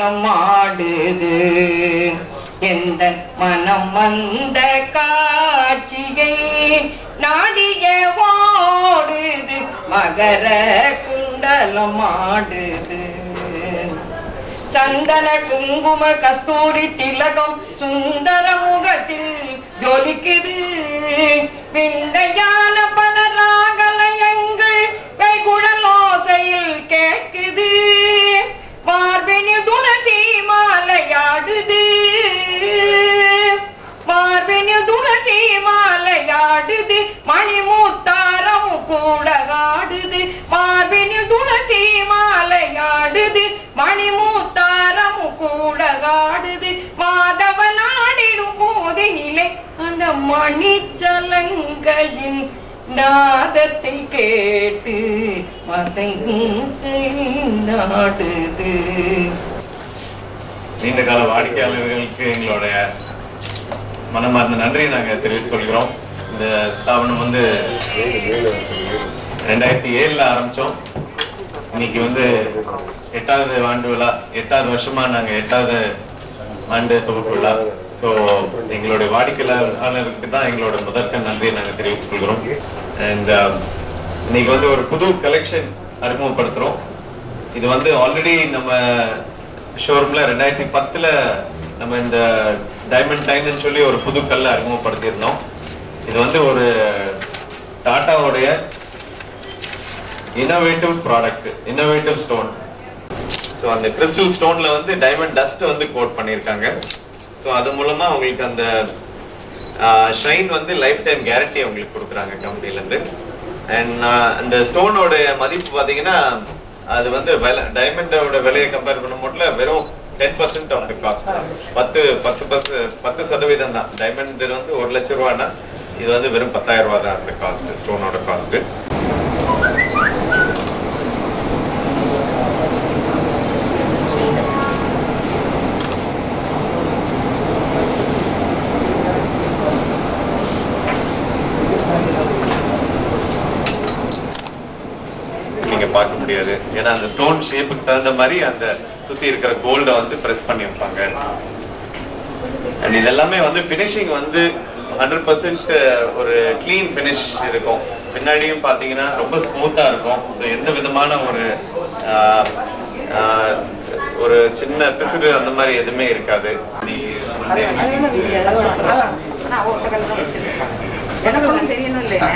நடனமாடுது எந்த மனம் வந்த காட்சியை நாடிய ஓடுது மகர குண்டலம் ஆடுது சந்தன குங்கும கஸ்தூரி திலகம் சுந்தர முகத்தில் ஜொலிக்குது விந்தையான பல ராகலயங்கள் கைகுழல் ஓசையில் கேட்குது மார்பினில் துளசி மாலையாடுது மார்பினில் துளசி மாலையாடுது மணிமூத்தாரம் கூட ஆடுது மார்பினில் துளசி மாலையாடுது மணிமூத்தாரம் கூட ஆடுது மாதவன் ஆடிடும் போதினிலே அந்த மணிச்சலங்கையின் நாதத்தை கேட்டு மதங்கை நாடுது நீண்ட கால வாடிக்கையாளர்களுக்கு எங்களுடைய மனமார்ந்த நன்றியை நாங்க தெரிவித்துக் கொள்கிறோம் இந்த ஸ்தாபனம் வந்து ரெண்டாயிரத்தி ஏழுல ஆரம்பிச்சோம் இன்னைக்கு வந்து எட்டாவது ஆண்டு விழா எட்டாவது வருஷமா நாங்க எட்டாவது ஆண்டு தொகுப்பு விழா ஸோ எங்களுடைய வாடிக்கையாளருக்கு தான் எங்களோட முதற்க நன்றியை நாங்க தெரிவித்துக் கொள்கிறோம் அண்ட் இன்னைக்கு வந்து ஒரு புது கலெக்ஷன் அறிமுகப்படுத்துறோம் இது வந்து ஆல்ரெடி நம்ம ஷோரூம்ல ரெண்டாயிரத்தி பத்துல நம்ம இந்த டைமண்ட் டைன்னு சொல்லி ஒரு புது கல்லை அறிமுகப்படுத்தியிருந்தோம் இது வந்து ஒரு டாட்டாவுடைய innovative product innovative stone so அந்த கிறிஸ்டல் ஸ்டோன்ல வந்து டைமண்ட் டஸ்ட் வந்து கோட் பண்ணியிருக்காங்க ஸோ அது மூலமா உங்களுக்கு அந்த ஷைன் வந்து லைஃப் டைம் கேரண்டி உங்களுக்கு கொடுக்குறாங்க கம்பெனிலேருந்து அண்ட் அந்த ஸ்டோனோட மதிப்பு பார்த்தீங்கன்னா அது வந்து விலை டைமண்டோட விலையை கம்பேர் பண்ணும்போதுல வெறும் ten percent of the cost பத்து பத்து பஸ் பத்து சதவீதம் தான் டைமண்ட் வந்து ஒரு லட்ச ரூபானா இது வந்து வெறும் பத்தாயிரம் ரூபா தான் அந்த காஸ்ட் ஸ்டோனோட காஸ்ட் நீங்க பார்க்க முடியாது ஏன்னா அந்த ஸ்டோன் ஷேப்புக்கு தகுந்த மாதிரி அந்த சுத்தி இருக்கிற கோல்ட வந்து பிரஸ் பண்ணி வைப்பாங்க அண்ட் இது எல்லாமே வந்து ஃபினிஷிங் வந்து ஹண்ட்ரட் பர்சன்ட் ஒரு க்ளீன் ஃபினிஷ் இருக்கும் பின்னாடியும் பார்த்தீங்கன்னா ரொம்ப ஸ்மூத்தா இருக்கும் ஸோ எந்த விதமான ஒரு ஆஹ், ஆஹ், ஒரு சின்ன பிசுறு அந்த மாதிரி எதுவுமே இருக்காது எனக்கு ஒன்றும் தெரியணும் இல்லையா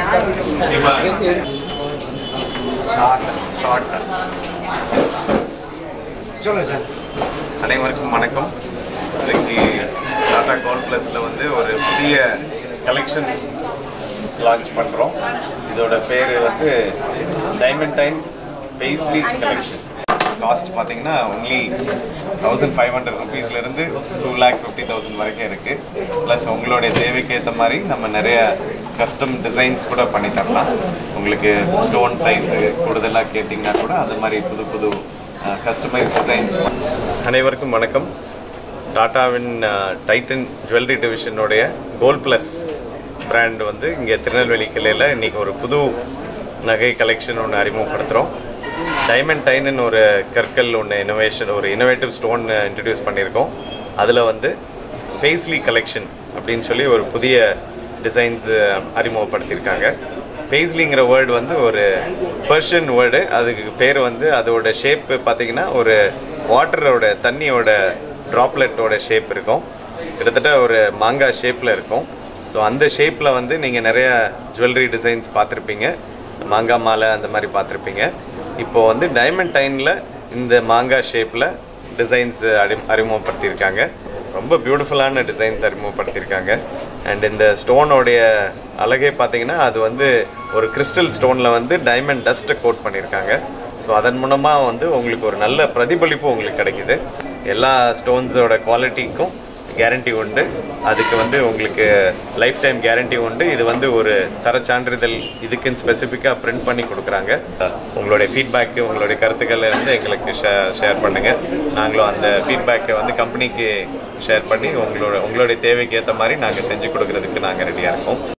சொல்லுங்க சார் அனைவருக்கும் வணக்கம் இன்னைக்கு டாடா கோல் பிளஸ்ல வந்து ஒரு புதிய கலெக்ஷன் லான்ச் பண்றோம் இதோட பேரு வந்து diamond time paisley collection cost பார்த்தீங்கன்னா ஒன்லி தௌசண்ட் ஃபைவ் ஹண்ட்ரட் ருபீஸ்லேருந்து டூ லேக் ஃபிஃப்டி தௌசண்ட் வரைக்கும் இருக்குது ப்ளஸ் உங்களுடைய தேவைக்கு ஏற்ற மாதிரி நம்ம நிறைய கஸ்டம் டிசைன்ஸ் கூட பண்ணி தரலாம் உங்களுக்கு ஸ்டோன் சைஸு கூடுதலாக கேட்டிங்கன்னா கூட அது மாதிரி புது புது கஸ்டமைஸ் டிசைன்ஸ் அனைவருக்கும் வணக்கம் டாட்டாவின் டைட்டன் ஜுவல்லரி டிவிஷனுடைய கோல் ப்ளஸ் பிராண்ட் வந்து இங்கே திருநெல்வேலி கிளையில் இன்னைக்கு ஒரு புது நகை கலெக்ஷன் ஒன்று அறிமுகப்படுத்துகிறோம் டைமண்ட் டைன்னு ஒரு கற்கள் ஒன்று இனோவேஷன் ஒரு இனோவேட்டிவ் ஸ்டோன் இன்ட்ரடியூஸ் பண்ணியிருக்கோம் அதில் வந்து பேஸ்லி கலெக்ஷன் அப்படின்னு சொல்லி ஒரு புதிய டிசைன்ஸ் அறிமுகப்படுத்தியிருக்காங்க பேஸ்லிங்கிற வேர்டு வந்து ஒரு பர்ஷியன் வேர்டு அதுக்கு பேர் வந்து அதோட ஷேப் பார்த்தீங்கன்னா ஒரு வாட்டரோட தண்ணியோட ட்ராப்லெட்டோட ஷேப் இருக்கும் கிட்டத்தட்ட ஒரு மாங்காய் ஷேப்பில் இருக்கும் ஸோ அந்த ஷேப்பில் வந்து நீங்கள் நிறைய ஜுவல்லரி டிசைன்ஸ் பார்த்துருப்பீங்க மாங்காய் மாலை அந்த மாதிரி பார்த்துருப்பீங்க இப்போ வந்து டைமண்ட் டைனில் இந்த மாங்காய் ஷேப்பில் டிசைன்ஸ் அறி அறிமுகப்படுத்தியிருக்காங்க ரொம்ப பியூட்டிஃபுல்லான டிசைன்ஸ் அறிமுகப்படுத்தியிருக்காங்க அண்ட் இந்த ஸ்டோனோடைய அழகே பார்த்தீங்கன்னா அது வந்து ஒரு கிறிஸ்டல் ஸ்டோனில் வந்து டைமண்ட் டஸ்ட்டை கோட் பண்ணியிருக்காங்க ஸோ அதன் மூலமாக வந்து உங்களுக்கு ஒரு நல்ல பிரதிபலிப்பு உங்களுக்கு கிடைக்குது எல்லா ஸ்டோன்ஸோட குவாலிட்டிக்கும் கேரண்டி உண்டு அதுக்கு வந்து உங்களுக்கு லைஃப் டைம் கேரண்டி உண்டு இது வந்து ஒரு தர சான்றிதழ் இதுக்குன்னு ஸ்பெசிஃபிக்காக பிரிண்ட் பண்ணி கொடுக்குறாங்க உங்களுடைய ஃபீட்பேக்கு உங்களுடைய கருத்துக்களை வந்து எங்களுக்கு ஷேர் பண்ணுங்கள் நாங்களும் அந்த ஃபீட்பேக்கை வந்து கம்பெனிக்கு ஷேர் பண்ணி உங்களோட உங்களுடைய தேவைக்கு ஏற்ற மாதிரி நாங்கள் செஞ்சு கொடுக்கறதுக்கு நாங்கள் ரெடியாக இருக்கோம்